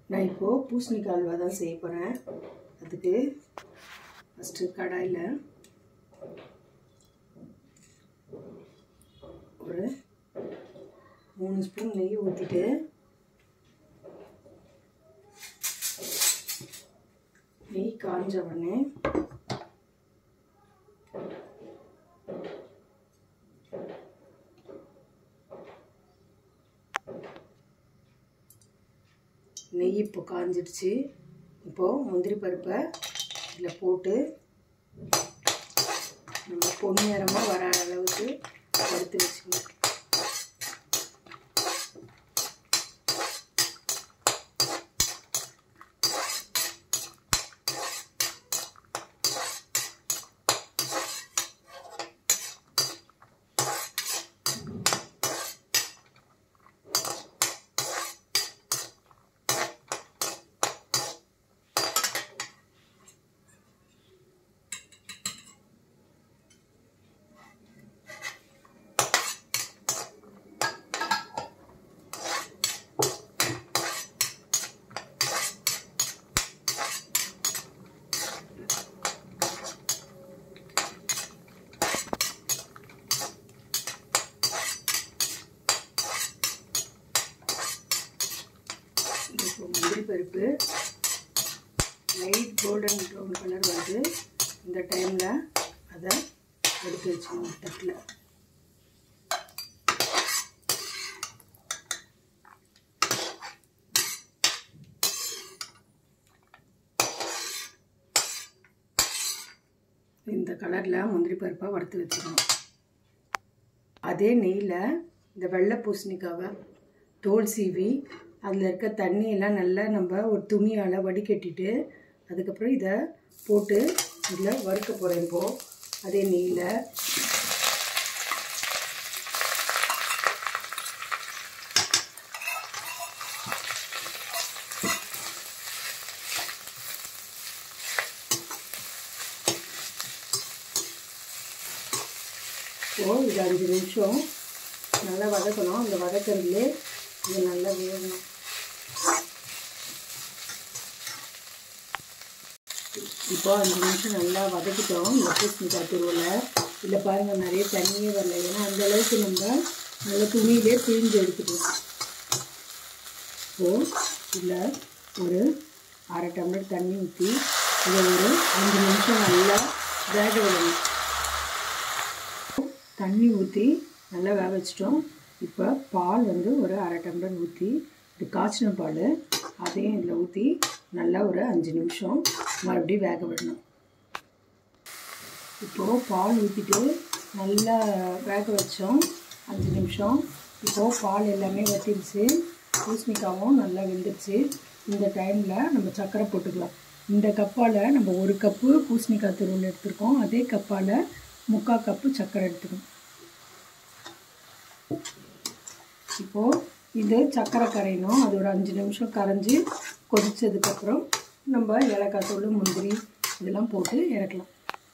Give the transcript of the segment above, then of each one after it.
நான் இப்போது பூசணிக்காய் அல்வா தான் செய்ய போகிறேன் அதுக்கு ஃபஸ்ட்டு கடாயில் ஒரு மூணு ஸ்பூன் நெய் ஊற்றிட்டு நெய் காஞ்ச உடனே நெய் இப்போ காஞ்சிடுச்சு இப்போது முந்திரி பருப்பை இதில் போட்டு நம்ம பொன்னிறமாக வர அளவுக்கு வறுத்து வச்சுக்கணும் இப்போ முந்திரி பருப்பு லைட் கோல்டன் ப்ரௌன் கலர் வருது இந்த டைமில் அதை எடுத்து வச்சுக்கணும் தட்டில் இந்த கலரில் முந்திரி பருப்பாக வறுத்து வச்சுக்கணும் அதே நெய்யில் இந்த வெள்ளை பூசணிக்காவை தோல் சீவி அதில் இருக்க தண்ணியெல்லாம் நல்லா நம்ம ஒரு துணியால் வடிகட்டிட்டு அதுக்கப்புறம் இதை போட்டு இதில் வறுக்க போகிறேன் இப்போது அதே நெய்யில் இப்போது இது அஞ்சு நிமிஷம் நல்லா வதக்கணும் அந்த வதக்கிறதுலே இது நல்லா வேகணும் இப்போ அஞ்சு நிமிஷம் நல்லா வதக்கிட்டோம் இந்த பூசணிக்காய் துருவில் இதில் பாருங்கள் நிறைய தண்ணியே வரல ஏன்னா அந்த அளவுக்கு நம்ம நல்லா துணியிலே பிழிஞ்சு எடுத்துக்கலாம் இப்போது இதில் ஒரு அரை டம்ளர் தண்ணி ஊற்றி இதை ஒரு அஞ்சு நிமிஷம் நல்லா வேக விடணும் தண்ணி ஊற்றி நல்லா வேக வச்சிட்டோம் இப்போ பால் வந்து ஒரு அரை டம்ளர் ஊற்றி இது காய்ச்சின பால் அதையும் இதில் ஊற்றி நல்லா ஒரு அஞ்சு நிமிஷம் மறுபடியும் வேக விடணும் இப்போது பால் ஊற்றிட்டு நல்லா வேக வச்சோம் அஞ்சு நிமிஷம் இப்போது பால் எல்லாமே வற்றிடுச்சு பூசணிக்காவும் நல்லா வெந்துடுச்சு இந்த டைமில் நம்ம சர்க்கரை போட்டுக்கலாம் இந்த கப்பால் நம்ம ஒரு கப்பு பூசணிக்காய் துருவல் எடுத்துருக்கோம் அதே கப்பால் முக்கால் கப்பு சர்க்கரை எடுத்துக்கணும் இப்போது இது சர்க்கரை கரையணும் அது ஒரு அஞ்சு நிமிஷம் கரைஞ்சி கொதித்ததுக்கப்புறம் நம்ம ஏலக்காய் தூள் முந்திரி இதெல்லாம் போட்டு இறக்கலாம்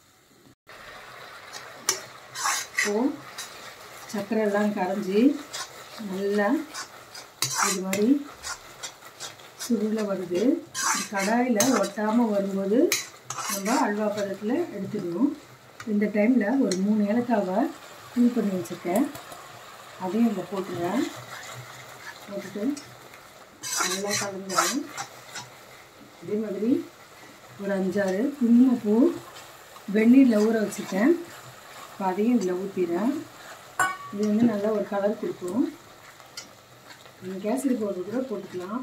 இப்போது சர்க்கரை எல்லாம் கரைஞ்சி நல்லா இது மாதிரி சுருள வருது கடாயில் ஒட்டாமல் வரும்போது நம்ம அல்வா பதத்தில் எடுத்துக்கணும் இந்த டைமில் ஒரு மூணு ஏலக்காவை தூள் பண்ணி வச்சுருக்கேன் அதையும் இதில் போட்டுருவேன் போட்டுட்டு நல்லா கலந்துடுறேன் அதே மாதிரி ஒரு அஞ்சாறு குங்குமப்பூ வெந்நீரில் ஊற வச்சுருக்கேன் இப்போ அதையும் இதில் ஊற்றிடுறேன் இது வந்து நல்லா ஒரு கலர் கொடுக்கும் நீங்கள் கேசரி பவுடர் கூட போட்டுக்கலாம்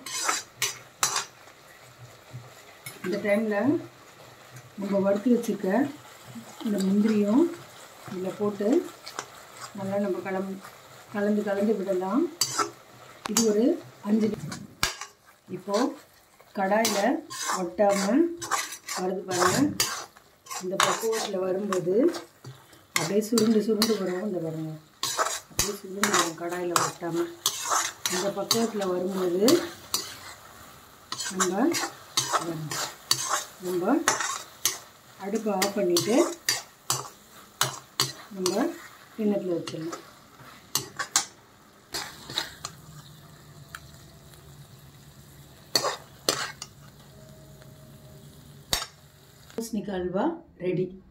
இந்த டைமில் நம்ம வறுத்து வச்சுருக்க இந்த முந்திரியும் இதில் போட்டு நல்லா நம்ம கலம் கலந்து கலந்து விடலாம் இது ஒரு அஞ்சு இப்போது கடாயில் ஒட்டாமல் வருது பாருங்கள் இந்த பக்குவத்தில் வரும்போது அப்படியே சுருண்டு சுருண்டு வரும் இந்த பாருங்க அப்படியே சுருண்டு வரும் கடாயில் ஒட்டாமல் இந்த பக்குவத்தில் வரும்போது நம்ம நம்ம அடுப்பை ஆஃப் பண்ணிவிட்டு நம்ம கிண்ணத்தில் வச்சிடலாம் பூசணிக்காய் அல்வா ரெடி